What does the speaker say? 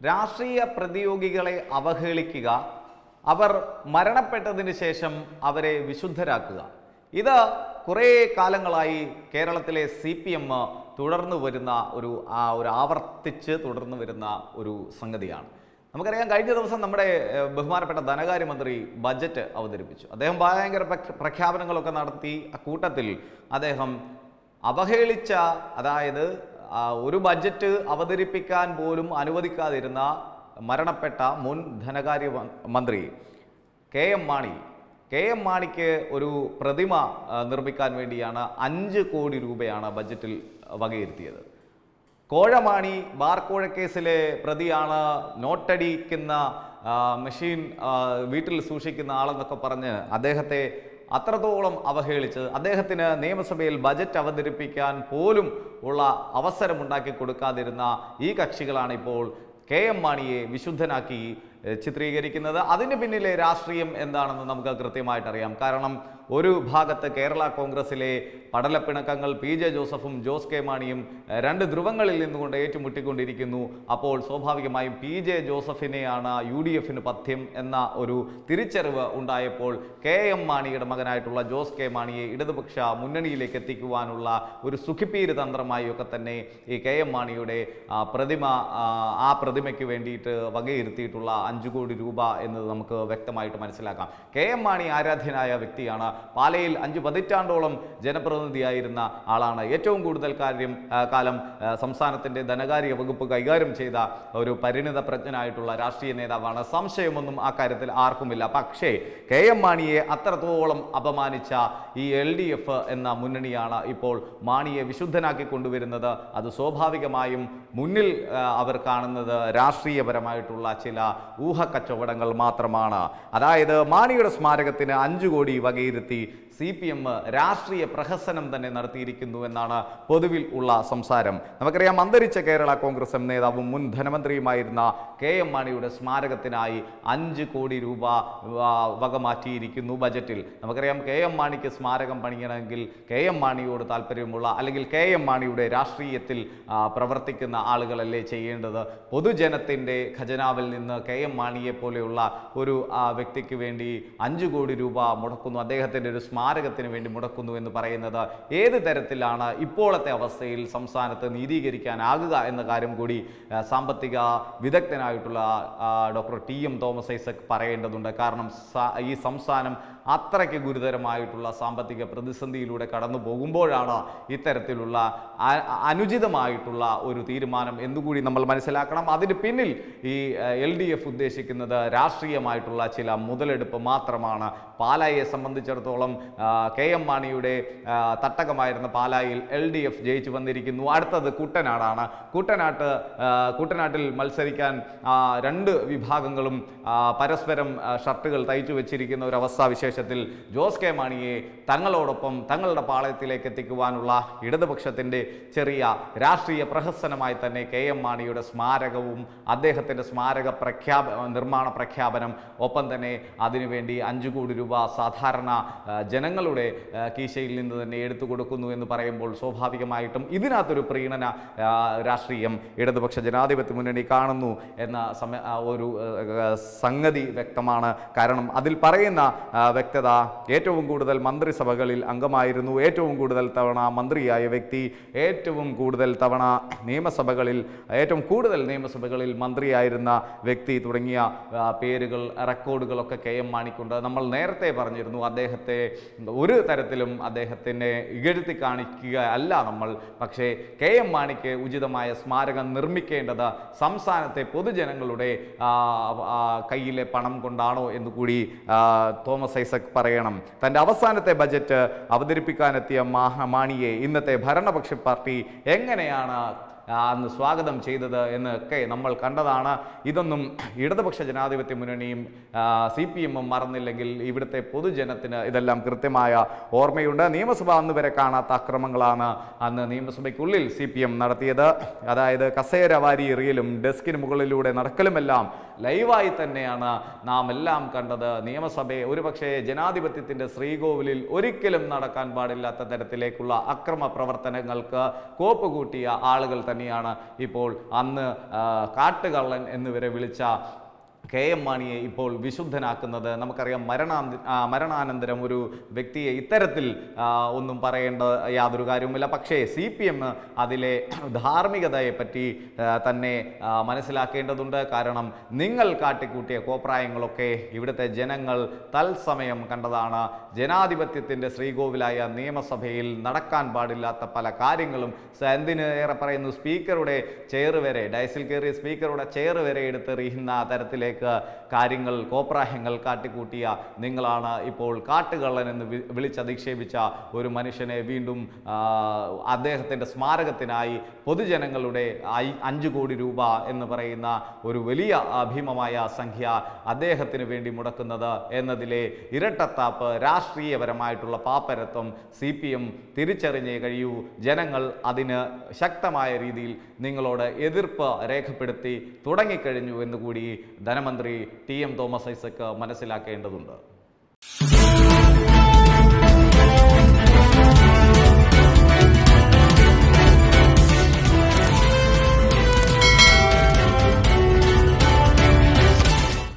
രാഷ്ട്രീയ പ്രതിയോഗികളെ അവഹേളിക്കുക അവർ മരണപ്പെട്ടതിന് ശേഷം അവരെ വിശുദ്ധരാക്കുക ഇത് കുറേ കാലങ്ങളായി കേരളത്തിലെ സി പി എം തുടർന്നു വരുന്ന ഒരു ആ ഒരു ആവർത്തിച്ച് തുടർന്നു വരുന്ന ഒരു സംഗതിയാണ് നമുക്കറിയാം കഴിഞ്ഞ ദിവസം നമ്മുടെ ഏഹ്, ബഹുമാനപ്പെട്ട ധനകാര്യമന്ത്രി ബജറ്റ് അവതരിപ്പിച്ചു അദ്ദേഹം ഭയങ്കര പ്രഖ്യ- പ്രഖ്യാപനങ്ങളൊക്കെ നടത്തി അക്കൂട്ടത്തിൽ അദ്ദേഹം അവഹേളിച്ച അതായത് ആ, ഒരു ബജറ്റ് അവതരിപ്പിക്കാൻ പോലും അനുവദിക്കാതിരുന്ന മരണപ്പെട്ട മുൻ ധനകാര്യ മ- മന്ത്രി K M Mani K M മാണിക്ക് ഒരു പ്രതിമ ആ, നിർമ്മിക്കാൻ വേണ്ടിയാണ് അഞ്ച് കോടി രൂപയാണ് ബജറ്റിൽ വകയിരുത്തിയത് കോഴമാണി ബാർക്കോഴ കേസിലെ പ്രതിയാണ് നോട്ടടിക്കുന്ന ആ, മെഷീൻ ആ, വീട്ടിൽ സൂക്ഷിക്കുന്ന ആളെന്നൊക്കെ പറഞ്ഞ് അദ്ദേഹത്തെ അത്രത്തോളം അവഹേളിച്ച് അദ്ദേഹത്തിന് നിയമസഭയിൽ ബജറ്റ് അവതരിപ്പിക്കാൻ പോലും ഉള്ള അവസരമുണ്ടാക്കി കൊടുക്കാതിരുന്ന ഈ കക്ഷികളാണ് ഇപ്പോൾ കെ എം മാണിയെ വിശുദ്ധനാക്കി ഏഹ്, ചിത്രീകരിക്കുന്നത് അതിന് പിന്നിലെ രാഷ്ട്രീയം എന്താണെന്ന് നമുക്ക് കൃത്യമായിട്ട് അറിയാം കാരണം ഒരു ഭാഗത്ത് കേരള കോൺഗ്രസിലെ പടലപ്പിണക്കങ്ങൾ പി ജെ ജോസഫും ജോസ് കെ മാണിയും ഏഹ്, രണ്ട് ധ്രുവങ്ങളിൽ നിന്നുകൊണ്ട് ഏറ്റുമുട്ടിക്കൊണ്ടിരിക്കുന്നു അപ്പോൾ സ്വാഭാവികമായും പി ജെ ജോസഫിനെയാണ് യു ഡി എഫിന് പഥ്യം എന്ന ഒരു തിരിച്ചറിവ് ഉണ്ടായപ്പോൾ കെ എം മാണിയുടെ മകനായിട്ടുള്ള ജോസ് കെ മാണിയെ ഇടതുപക്ഷ മുന്നണിയിലേക്ക് എത്തിക്കുവാനുള്ള ഒരു സുഖിപ്പീര് തന്ത്രമായി ഒക്കെ തന്നെ ഈ കെ എം മാണിയുടെ ആ, പ്രതിമ ആ, ആ പ്രതിമയ്ക്ക് വേണ്ടിയിട്ട് വകയിരുത്തിയിട്ടുള്ള അഞ്ചു കോടി രൂപ എന്നത് നമുക്ക് വ്യക്തമായിട്ട് മനസ്സിലാക്കാം കെ എം മാണി ആരാധ്യനായ വ്യക്തിയാണ് പാലയിൽ അഞ്ചു പതിറ്റാണ്ടോളം ജനപ്രതിനിധിയായിരുന്ന ആളാണ് ഏറ്റവും കൂടുതൽ കാര്യം ആ, കാലം ആ, സംസ്ഥാനത്തിന്റെ ധനകാര്യ വകുപ്പ് കൈകാര്യം ചെയ്ത ഒരു പരിണിത പ്രജ്ഞനായിട്ടുള്ള രാഷ്ട്രീയ നേതാവാണ് സംശയമൊന്നും ആ കാര്യത്തിൽ ആർക്കുമില്ല പക്ഷേ കെ എം മാണിയെ അത്രത്തോളം അപമാനിച്ച ഈ എൽ ഡി എഫ് എന്ന മുന്നണിയാണ് ഇപ്പോൾ മാണിയെ വിശുദ്ധനാക്കി കൊണ്ടുവരുന്നത് അത് സ്വാഭാവികമായും മുന്നിൽ ആ, അവർ കാണുന്നത് രാഷ്ട്രീയപരമായിട്ടുള്ള ചില ഊഹക്കച്ചവടങ്ങൾ മാത്രമാണ് അതായത് മാണിയുടെ സ്മാരകത്തിന് അഞ്ചു കോടി വകയിരുത്തി സി പി എം രാഷ്ട്രീയ പ്രഹസനം തന്നെ നടത്തിയിരിക്കുന്നു എന്നാണ് പൊതുവിൽ ഉള്ള സംസാരം നമുക്കറിയാം അന്തരിച്ച കേരള കോൺഗ്രസ് എം നേതാവും മുൻ ധനമന്ത്രിയുമായിരുന്ന കെ എം മാണിയുടെ സ്മാരകത്തിനായി അഞ്ച് കോടി രൂപ ആ, വകമാറ്റിയിരിക്കുന്നു ബജറ്റിൽ നമുക്കറിയാം കെ എം മാണിക്ക് സ്മാരകം പണിയണമെങ്കിൽ കെ എം മാണിയോട് താല്പര്യമുള്ള അല്ലെങ്കിൽ കെ എം മാണിയുടെ രാഷ്ട്രീയത്തിൽ ആ, പ്രവർത്തിക്കുന്ന ആളുകളല്ലേ ചെയ്യേണ്ടത് പൊതുജനത്തിൻ്റെ ഖജനാവിൽ നിന്ന് കെ എം മാണിയെ പോലെയുള്ള ഒരു ആ, വ്യക്തിക്ക് വേണ്ടി അഞ്ച് കോടി രൂപ മുടക്കുന്നു അദ്ദേഹത്തിൻ്റെ ഒരു സ്മാരകത്തിന് വേണ്ടി മുടക്കുന്നു എന്ന് പറയുന്നത് ഏത് തരത്തിലാണ് ഇപ്പോഴത്തെ അവസ്ഥയിൽ സംസ്ഥാനത്ത് നീതീകരിക്കാനാകുക എന്ന കാര്യം കൂടി ആ, സാമ്പത്തിക വിദഗ്ധനായിട്ടുള്ള ആ, doctor T M Thomas Isaac പറയേണ്ടതുണ്ട് കാരണം സ- ഈ സംസ്ഥാനം അത്രയ്ക്ക് ഗുരുതരമായിട്ടുള്ള സാമ്പത്തിക പ്രതിസന്ധിയിലൂടെ കടന്നു പോകുമ്പോഴാണ് ഇത്തരത്തിലുള്ള അ- അനുചിതമായിട്ടുള്ള ഒരു തീരുമാനം എന്നുകൂടി നമ്മൾ മനസ്സിലാക്കണം അതിന് പിന്നിൽ ഈ എൽ ഡി എഫ് ഉദ്ദേശിക്കുന്നത് രാഷ്ട്രീയമായിട്ടുള്ള ചില മുതലെടുപ്പ് മാത്രമാണ് പാലായെ സംബന്ധിച്ചിടത്തോളം ആ, കെ എം മാണിയുടെ ആ, തട്ടകമായിരുന്ന പാലായിൽ എൽ ഡി എഫ് ജയിച്ചു വന്നിരിക്കുന്നു അടുത്തത് കുട്ടനാടാണ് കുട്ടനാട്ട് ആ, കുട്ടനാട്ടിൽ മത്സരിക്കാൻ ആ, രണ്ട് വിഭാഗങ്ങളും ആ, പരസ്പരം ആ, ഷർട്ടുകൾ തയ്ച്ചു വെച്ചിരിക്കുന്ന ഒരു അവസ്ഥാവിശേഷത്തിൽ ജോസ് കെ മാണിയെ തങ്ങളോടൊപ്പം തങ്ങളുടെ പാളയത്തിലേക്ക് എത്തിക്കുവാനുള്ള ഇടതുപക്ഷത്തിൻ്റെ ചെറിയ രാഷ്ട്രീയ പ്രഹസനമായി തന്നെ കെ എം മാണിയുടെ സ്മാരകവും അദ്ദേഹത്തിൻ്റെ സ്മാരക പ്രഖ്യാപ നിർമ്മാണ പ്രഖ്യാപനം ഒപ്പം തന്നെ അതിനുവേണ്ടി അഞ്ചു കോടി രൂപ സാധാരണ ആ, ജനങ്ങളുടെ ആ, കീശയിൽ നിന്ന് തന്നെ എടുത്തു കൊടുക്കുന്നു എന്ന് പറയുമ്പോൾ സ്വാഭാവികമായിട്ടും ഇതിനകത്തൊരു പ്രീണന ആ, രാഷ്ട്രീയം ഇടതുപക്ഷ ജനാധിപത്യ മുന്നണി കാണുന്നു എന്ന സമ ആ, ഒരു ആ, സംഗതി വ്യക്തമാണ് കാരണം അതിൽ പറയുന്ന ആ, വ്യക്തത ഏറ്റവും കൂടുതൽ മന്ത്രിസഭകളിൽ അംഗമായിരുന്നു ഏറ്റവും കൂടുതൽ തവണ മന്ത്രിയായ വ്യക്തി ഏറ്റവും കൂടുതൽ തവണ നിയമസഭകളിൽ ഏറ്റവും കൂടുതൽ നിയമസഭകളിൽ മന്ത്രിയായിരുന്ന വ്യക്തി തുടങ്ങിയ ആ, പേരുകൾ റെക്കോർഡുകളൊക്കെ കെ എം മാണിക്കുണ്ട് നമ്മൾ നേരത്തെ പറഞ്ഞിരുന്നു അദ്ദേഹത്തെ ഒരു തരത്തിലും അദ്ദേഹത്തിനെ ഇകഴ്ത്തി കാണിക്കുക അല്ല നമ്മൾ പക്ഷേ കെ എം മാണിക്ക് ഉചിതമായ സ്മാരകം നിർമ്മിക്കേണ്ടത് സംസ്ഥാനത്തെ പൊതുജനങ്ങളുടെ ആ, ആ, കയ്യിലെ പണം കൊണ്ടാണോ എന്ന് കൂടി ആ, തോമസ് ഐസക് പറയണം തൻ്റെ അവസാനത്തെ ബജറ്റ് അവതരിപ്പിക്കാനെത്തിയ മാഹ മാണിയെ ഇന്നത്തെ ഭരണപക്ഷ പാർട്ടി എങ്ങനെയാണ് ആ, അന്ന് സ്വാഗതം ചെയ്തത് എന്നൊക്കെ നമ്മൾ കണ്ടതാണ് ഇതൊന്നും ഇടതുപക്ഷ ജനാധിപത്യ മുന്നണിയും സി പി എമ്മും മറന്നില്ലെങ്കിൽ ഇവിടുത്തെ പൊതുജനത്തിന് ഇതെല്ലാം കൃത്യമായ ഓർമ്മയുണ്ട് നിയമസഭ അന്ന് വരെ കാണാത്ത അക്രമങ്ങളാണ് അന്ന് നിയമസഭയ്ക്കുള്ളിൽ സി പി എം നടത്തിയത് അതായത് കസേര വാരി എറിയലും ഡെസ്കിന് മുകളിലൂടെ നടക്കലുമെല്ലാം ലൈവായി തന്നെയാണ് നാം എല്ലാം കണ്ടത് നിയമസഭയെ ഒരുപക്ഷെ ജനാധിപത്യത്തിന്റെ ശ്രീകോവിലിൽ ഒരിക്കലും നടക്കാൻ പാടില്ലാത്ത തരത്തിലേക്കുള്ള അക്രമ പ്രവർത്തനങ്ങൾക്ക് കോപ്പ് കൂട്ടിയ ആളുകൾ തന്നെയാണ് ഇപ്പോൾ അന്ന് ആ, കാട്ടുകള്ളൻ എന്നിവരെ വിളിച്ച കെ എം മാണിയെ ഇപ്പോൾ വിശുദ്ധനാക്കുന്നത് നമുക്കറിയാം മരണാന്ത ആ, മരണാനന്തരം ഒരു വ്യക്തിയെ ഇത്തരത്തിൽ ആ, ഒന്നും പറയേണ്ട യാതൊരു കാര്യവുമില്ല പക്ഷേ സി പി എം അതിലെ ധാർമ്മികതയെ പറ്റി ആ, തന്നെ ആ, മനസ്സിലാക്കേണ്ടതുണ്ട് കാരണം നിങ്ങൾ കാട്ടിക്കൂട്ടിയ കോപ്രായങ്ങളൊക്കെ ഇവിടുത്തെ ജനങ്ങൾ തത്സമയം കണ്ടതാണ് ജനാധിപത്യത്തിൻ്റെ ശ്രീകോവിലായ നിയമസഭയിൽ നടക്കാൻ പാടില്ലാത്ത പല കാര്യങ്ങളും സ- എന്തിന് ഏറെ പറയുന്നു സ്പീക്കറുടെ ചെയർ വരെ ഡയസിൽ കയറിയ സ്പീക്കറുടെ ചെയർ വരെ എടുത്തെറിയുന്ന തരത്തിലേക്ക് കാര്യങ്ങൾ കോപ്രായങ്ങൾ കാട്ടിക്കൂട്ടിയ നിങ്ങളാണ് ഇപ്പോൾ കാട്ടുകള്ളൻ എന്ന് വി- വിളിച്ചധിക്ഷേപിച്ച ഒരു മനുഷ്യനെ വീണ്ടും ആ, അദ്ദേഹത്തിൻ്റെ സ്മാരകത്തിനായി പൊതുജനങ്ങളുടെ ഐ- അഞ്ച് കോടി രൂപ എന്ന് പറയുന്ന ഒരു വലിയ ആ, ഭീമമായ സംഖ്യ അദ്ദേഹത്തിന് വേണ്ടി മുടക്കുന്നത് എന്നതിലെ ഇരട്ടത്താപ്പ് രാഷ്ട്രീയപരമായിട്ടുള്ള പാപ്പരത്വം സി പി എം തിരിച്ചറിഞ്ഞേ കഴിയൂ ജനങ്ങൾ അതിന് ശക്തമായ രീതിയിൽ നിങ്ങളോട് എതിർപ്പ് രേഖപ്പെടുത്തി തുടങ്ങിക്കഴിഞ്ഞു എന്നുകൂടി ധനമന്ത്രി ടി എം തോമസ് ഐസക്ക് മനസ്സിലാക്കേണ്ടതുണ്ട്